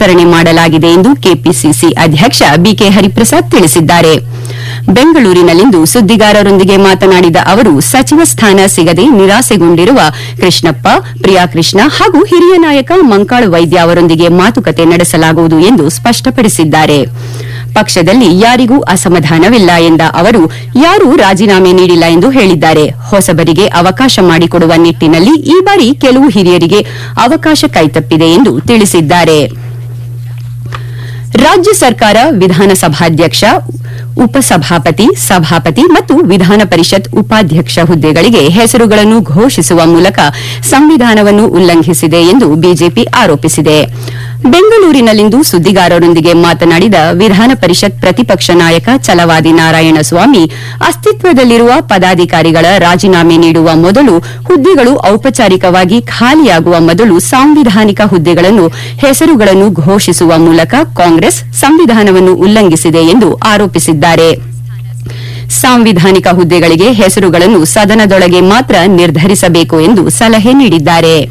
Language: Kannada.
ವಿಸ್ತರಣೆ ಮಾಡಲಾಗಿದೆ ಎಂದು ಕೆಪಿಸಿಸಿ ಅಧ್ಯಕ್ಷ ಬಿಕೆ ಹರಿಪ್ರಸಾದ್ ತಿಳಿಸಿದ್ದಾರೆ ಬೆಂಗಳೂರಿನಲ್ಲಿಂದು ಸುದ್ದಿಗಾರರೊಂದಿಗೆ ಮಾತನಾಡಿದ ಅವರು ಸಚಿವ ಸ್ಥಾನ ಸಿಗದೆ ನಿರಾಸೆಗೊಂಡಿರುವ ಕೃಷ್ಣಪ್ಪ ಪ್ರಿಯಾಕೃಷ್ಣ ಹಾಗೂ ಹಿರಿಯ ನಾಯಕ ಮಂಕಾಳು ವೈದ್ಯ ಅವರೊಂದಿಗೆ ಮಾತುಕತೆ ನಡೆಸಲಾಗುವುದು ಎಂದು ಸ್ಪಷ್ಟಪಡಿಸಿದ್ದಾರೆ ಪಕ್ಷದಲ್ಲಿ ಯಾರಿಗೂ ಅಸಮಾಧಾನವಿಲ್ಲ ಎಂದ ಅವರು ಯಾರೂ ರಾಜೀನಾಮೆ ನೀಡಿಲ್ಲ ಎಂದು ಹೇಳಿದ್ದಾರೆ ಹೊಸಬರಿಗೆ ಅವಕಾಶ ಮಾಡಿಕೊಡುವ ನಿಟ್ಟಿನಲ್ಲಿ ಈ ಬಾರಿ ಕೆಲವು ಹಿರಿಯರಿಗೆ ಅವಕಾಶ ಕೈತಪ್ಪಿದೆ ಎಂದು ತಿಳಿಸಿದ್ದಾರೆ ರಾಜ್ಯ ಸರ್ಕಾರ ವಿಧಾನಸಭಾಧ್ಯಕ್ಷ ಉಪಸಭಾಪತಿ ಸಭಾಪತಿ ಮತ್ತು ವಿಧಾನ ಪರಿಷತ್ ಉಪಾಧ್ಯಕ್ಷ ಹುದ್ದೆಗಳಿಗೆ ಹೆಸರುಗಳನ್ನು ಘೋಷಿಸುವ ಮೂಲಕ ಸಂವಿಧಾನವನ್ನು ಉಲ್ಲಂಘಿಸಿದೆ ಎಂದು ಬಿಜೆಪಿ ಆರೋಪಿಸಿದೆ ಬೆಂಗಳೂರಿನಲ್ಲಿಂದು ಸುದ್ದಿಗಾರರೊಂದಿಗೆ ಮಾತನಾಡಿದ ವಿಧಾನ ಪರಿಷತ್ ಪ್ರತಿಪಕ್ಷ ನಾಯಕ ಛಲವಾದಿ ನಾರಾಯಣಸ್ವಾಮಿ ಅಸ್ತಿತ್ವದಲ್ಲಿರುವ ಪದಾಧಿಕಾರಿಗಳ ರಾಜೀನಾಮೆ ನೀಡುವ ಮೊದಲು ಹುದ್ದೆಗಳು ಔಪಚಾರಿಕವಾಗಿ ಖಾಲಿಯಾಗುವ ಮೊದಲು ಸಾಂವಿಧಾನಿಕ ಹುದ್ದೆಗಳನ್ನು ಹೆಸರುಗಳನ್ನು ಘೋಷಿಸುವ ಮೂಲಕ ಕಾಂಗ್ರೆಸ್ ಸಂವಿಧಾನವನ್ನು ಉಲ್ಲಂಘಿಸಿದೆ ಎಂದು ಆರೋಪಿಸಿದ್ದಾರೆ ಸಾಂವಿಧಾನಿಕ ಹುದ್ದೆಗಳಿಗೆ ಹೆಸರುಗಳನ್ನು ಸದನದೊಳಗೆ ಮಾತ್ರ ನಿರ್ಧರಿಸಬೇಕು ಎಂದು ಸಲಹೆ ನೀಡಿದ್ದಾರೆ